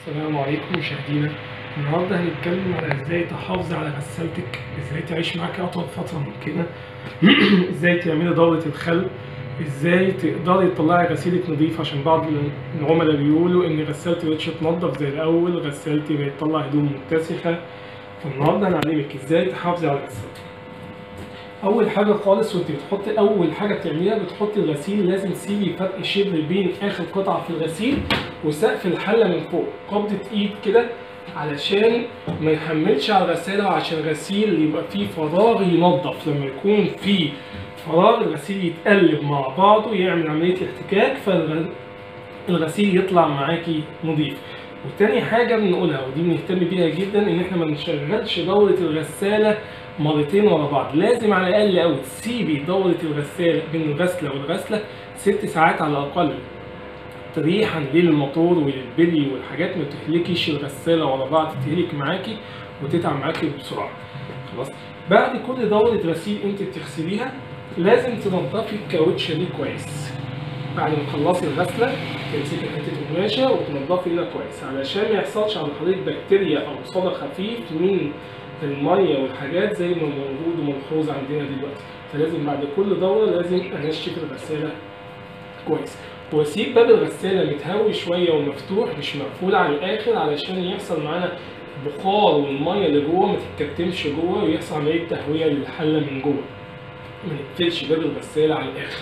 السلام عليكم مشاهدينا النهارده هنتكلم على ازاي تحافظي على غسالتك ازاي تعيش معاكي اطول فتره ممكنه ازاي تعملي دوره الخل ازاي تقدري تطلعي غسيلك نظيف عشان بعض العملاء بيقولوا ان غسالتي مبقتش تنضف زي الاول غسالتي بقت تطلع هدوم متسخه فالنهارده هنعلمك ازاي تحافظي على غسالتك اول حاجه خالص وانت بتحطي اول حاجه بتعمليها بتحطي الغسيل لازم تسيبي فرق شبر بين اخر قطعه في الغسيل وسقف الحله من فوق قبضه ايد كده علشان ما يحملش على الغساله وعشان الغسيل يبقى فيه فراغ ينظف لما يكون في فراغ الغسيل يتقلب مع بعضه يعمل عمليه احتكاك فالغسيل يطلع معاكي نظيف وتاني حاجة بنقولها ودي بنهتم بيها جدا إن إحنا ما نشغلش دورة الغسالة مرتين ورا بعض، لازم على الأقل أوي تسيبي دورة الغسالة بين الغسلة والغسلة ست ساعات على الأقل. تريحا للموتور وللبلي والحاجات ما تهلكيش الغسالة ورا بعض تهلك معاكي وتتعب معاكي بسرعة. خلاص؟ بعد كل دورة غسيل أنت بتغسليها لازم تنضفي الكاوتشة دي كويس. بعد ما تخلصي الغسله تمسكي حته قماشه وتنضفي ايدك كويس علشان ما يحصلش على حضرتك بكتيريا او صدى خفيف من الميه والحاجات زي ما موجود وملحوظ عندنا دلوقتي فلازم بعد كل دوره لازم انشف الغساله كويس واسيب باب الغساله متهوي شويه ومفتوح مش مقفول على الاخر علشان يحصل معانا بخار والميه اللي جوه ما تتكتمش جوه ويحصل عمليه تهويه للحله من جوه ما نقفلش باب الغساله على الاخر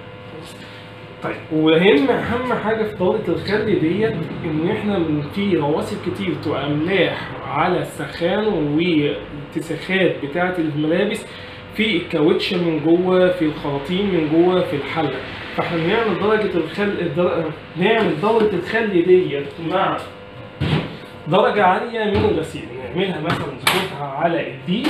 طيب واهم اهم حاجه في دوره الخل ديت ان احنا في رواسب كتير واملاح على السخان والاتساخات بتاعه الملابس في الكاوتش من جوه في الخراطيم من جوه في الحله فاحنا بنعمل درجه الخل در... نعمل دوره الخل ديت مع درجه عاليه من الغسيل نعملها مثلا نظبطها على الدي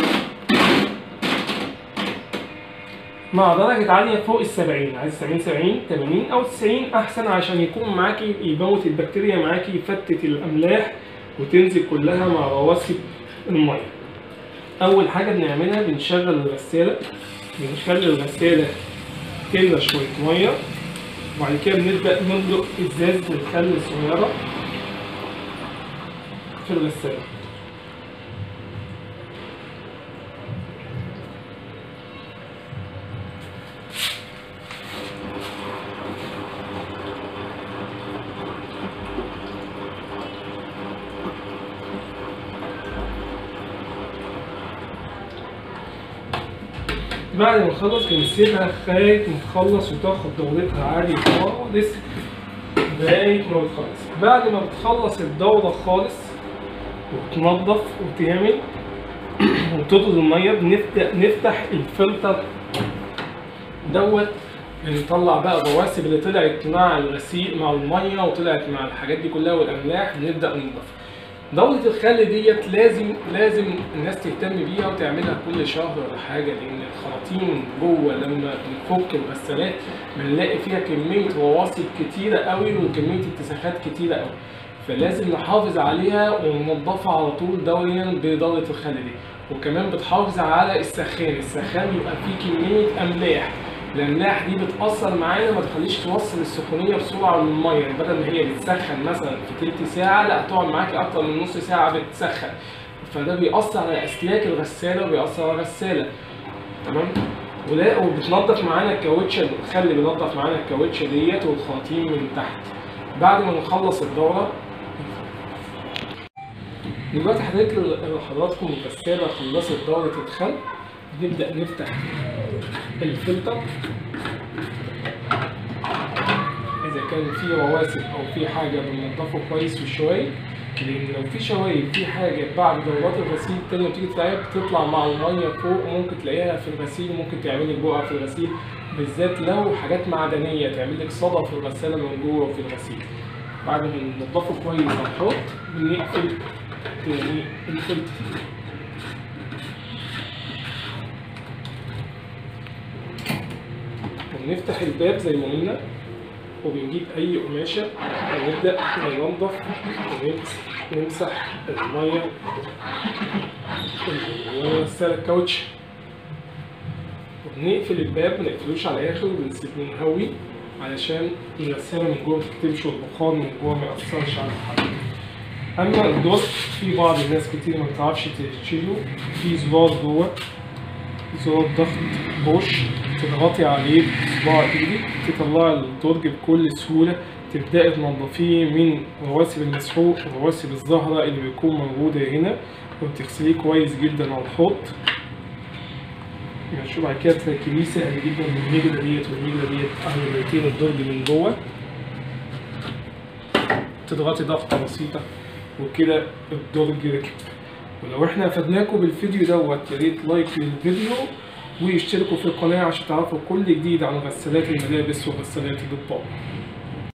مع درجة عالية فوق السبعين عايز سبعين سبعين تمانين أو تسعين أحسن عشان يكون معاكي يموت البكتيريا معاكي يفتت الأملاح وتنزل كلها مع رواسب المية. أول حاجة بنعملها بنشغل الغسالة بنخلي الغسالة تملى شوية مية وبعد كده بنبدأ ندلق إزاز الخل الصغيرة في الغسالة. بعد ما نخلص بنسيبها لغاية ما تخلص وتاخد دورتها عادي خالص لغاية ما بتخلص بعد ما بتخلص الدورة خالص وتنظف وتعمل وتطرد المية بنبدأ نفتح الفلتر دوت بنطلع بقى الرواسب اللي طلعت مع الغسيل مع المية وطلعت مع الحاجات دي كلها والأملاح بنبدأ ننضفها دورة الخل ديت لازم لازم الناس تهتم بيها وتعملها كل شهر ولا حاجة لأن الخراطيم جوه لما بنفك الغسالات بنلاقي فيها كمية رواسب كتيرة قوي وكمية اتساخات كتيرة قوي فلازم نحافظ عليها وننضفها على طول دوريا بدورة الخل دي وكمان بتحافظ على السخان السخان بيبقى فيه كمية أملاح الاملاح دي بتاثر معانا ما تخليش توصل السخونيه بسرعه للميه يعني بدل ما هي بتسخن مثلا في تلت ساعه لا تقعد معاكي اكتر من نص ساعه بتسخن فده بيأثر على اسلاك الغساله وبيأثر على الغساله تمام ولا وبتنضف معانا الكاوتشه الخل بينضف معانا الكاوتشه ديت والخراطيم من تحت بعد ما نخلص الدوره دلوقتي حضرتك حضراتكم الغساله خلصت دوره الخل نبدأ نفتح الفلتر إذا كان في رواسب أو في حاجة بننضفه كويس وشوية لأن لو في شوايب في حاجة بعد دورات الغسيل التانية بتيجي تلاقيها بتطلع مع المية فوق ممكن تلاقيها في الغسيل ممكن تعملي بقع في الغسيل بالذات لو حاجات معدنية تعمل لك صدى في الغسالة من جوه وفي الغسيل بعد ما ننضفه كويس هنحط بنقفل تاني الفلتر ونفتح الباب زي ما قلنا وبنجيب اي قماشه ونبدا ننظف ونمسح الميه ونغسل الكاوتش وبنقفل الباب ما نقفلوش على الاخر وبنسيب نهوي علشان الغسالة من جوه ما تكتمش والبخار من جوه ما يأثرش على الحرارة اما الدور في بعض الناس كتير ما بتعرفش تشيله في زرار جوه زرار ضغط بوش تضغطي عليه بصباع ايدك تطلعي الدرج بكل سهولة تبدأي تنضفيه من رواسب المسحوق ورواسب الزهرة اللي بيكون موجودة هنا وتغسليه كويس جدا على الحوض ماشي وبعد كده تركبيه سهل جدا من النجلة ديت والنجلة ديت عمليتين الدرج من جوه تضغطي ضغطة بسيطة وكده الدرج ركب ولو احنا افدناكم بالفيديو دوت يا ريت لايك للفيديو واشتركوا في القناة عشان تعرفوا كل جديد عن غسالات الملابس وغسالات الاطباق